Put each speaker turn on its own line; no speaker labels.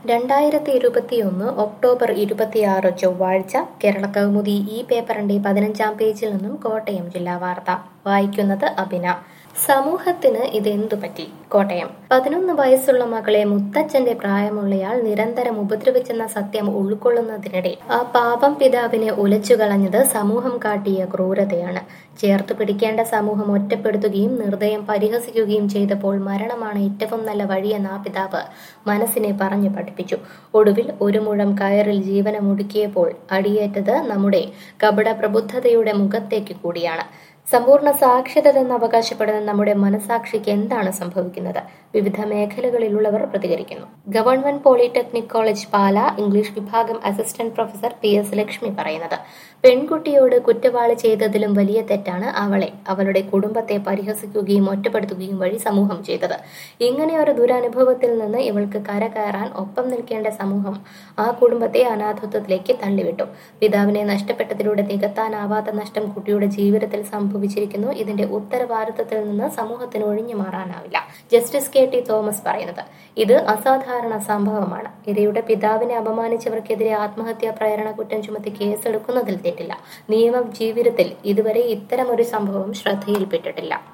രണ്ടായിരത്തി ഇരുപത്തിയൊന്ന് ഒക്ടോബർ ഇരുപത്തിയാറ് ചൊവ്വാഴ്ച കേരള കൗമുദി ഈ പേപ്പറിന്റെ പതിനഞ്ചാം പേജിൽ നിന്നും കോട്ടയം ജില്ലാ വാർത്ത വായിക്കുന്നത് അഭിന സമൂഹത്തിന് ഇതെന്തു പറ്റി കോട്ടയം പതിനൊന്ന് വയസ്സുള്ള മകളെ മുത്തച്ഛന്റെ പ്രായമുള്ളയാൾ നിരന്തരം ഉപദ്രവിച്ചെന്ന സത്യം ഉൾക്കൊള്ളുന്നതിനിടെ ആ പാപം പിതാവിനെ ഉലച്ചു കളഞ്ഞത് സമൂഹം കാട്ടിയ ക്രൂരതയാണ് ചേർത്തു പിടിക്കേണ്ട സമൂഹം ഒറ്റപ്പെടുത്തുകയും നിർദ്ദയം പരിഹസിക്കുകയും ചെയ്തപ്പോൾ മരണമാണ് ഏറ്റവും നല്ല വഴിയെന്ന് ആ പിതാവ് മനസ്സിനെ പറഞ്ഞു പഠിപ്പിച്ചു ഒടുവിൽ ഒരു മുഴം കയറിൽ ജീവനമൊടുക്കിയപ്പോൾ അടിയേറ്റത് നമ്മുടെ കപട പ്രബുദ്ധതയുടെ മുഖത്തേക്ക് കൂടിയാണ് സമ്പൂർണ്ണ സാക്ഷരത എന്ന് അവകാശപ്പെടുന്ന നമ്മുടെ മനസാക്ഷിക്ക് എന്താണ് സംഭവിക്കുന്നത് വിവിധ മേഖലകളിലുള്ളവർ പ്രതികരിക്കുന്നു government polytechnic college Pala English വിഭാഗം assistant professor P S Lakshmi പറയുന്നത് പെൺകുട്ടിയോട് കുറ്റവാളി ചെയ്തതിലും വലിയ തെറ്റാണ് അവളെ അവളുടെ കുടുംബത്തെ പരിഹസിക്കുകയും ഒറ്റപ്പെടുത്തുകയും വഴി സമൂഹം ചെയ്തത് ഇങ്ങനെ ഒരു ദുരനുഭവത്തിൽ നിന്ന് ഇവൾക്ക് കരകയറാൻ ഒപ്പം നിൽക്കേണ്ട സമൂഹം ആ കുടുംബത്തെ അനാഥത്വത്തിലേക്ക് തള്ളിവിട്ടു പിതാവിനെ നഷ്ടപ്പെട്ടതിലൂടെ നികത്താനാവാത്ത നഷ്ടം കുട്ടിയുടെ ജീവിതത്തിൽ സംഭവിച്ചിരിക്കുന്നു ഇതിന്റെ ഉത്തരവാദിത്തത്തിൽ നിന്ന് സമൂഹത്തിന് ഒഴിഞ്ഞു മാറാനാവില്ല ജസ്റ്റിസ് കെ ടി തോമസ് പറയുന്നത് ഇത് അസാധാരണ സംഭവമാണ് ഇരയുടെ പിതാവിനെ അപമാനിച്ചവർക്കെതിരെ ആത്മഹത്യാ പ്രേരണ കുറ്റം ചുമത്തി കേസെടുക്കുന്നതിൽ തെറ്റില്ല നിയമ ജീവിതത്തിൽ ഇതുവരെ ഇത്തരമൊരു സംഭവം ശ്രദ്ധയിൽപ്പെട്ടിട്ടില്ല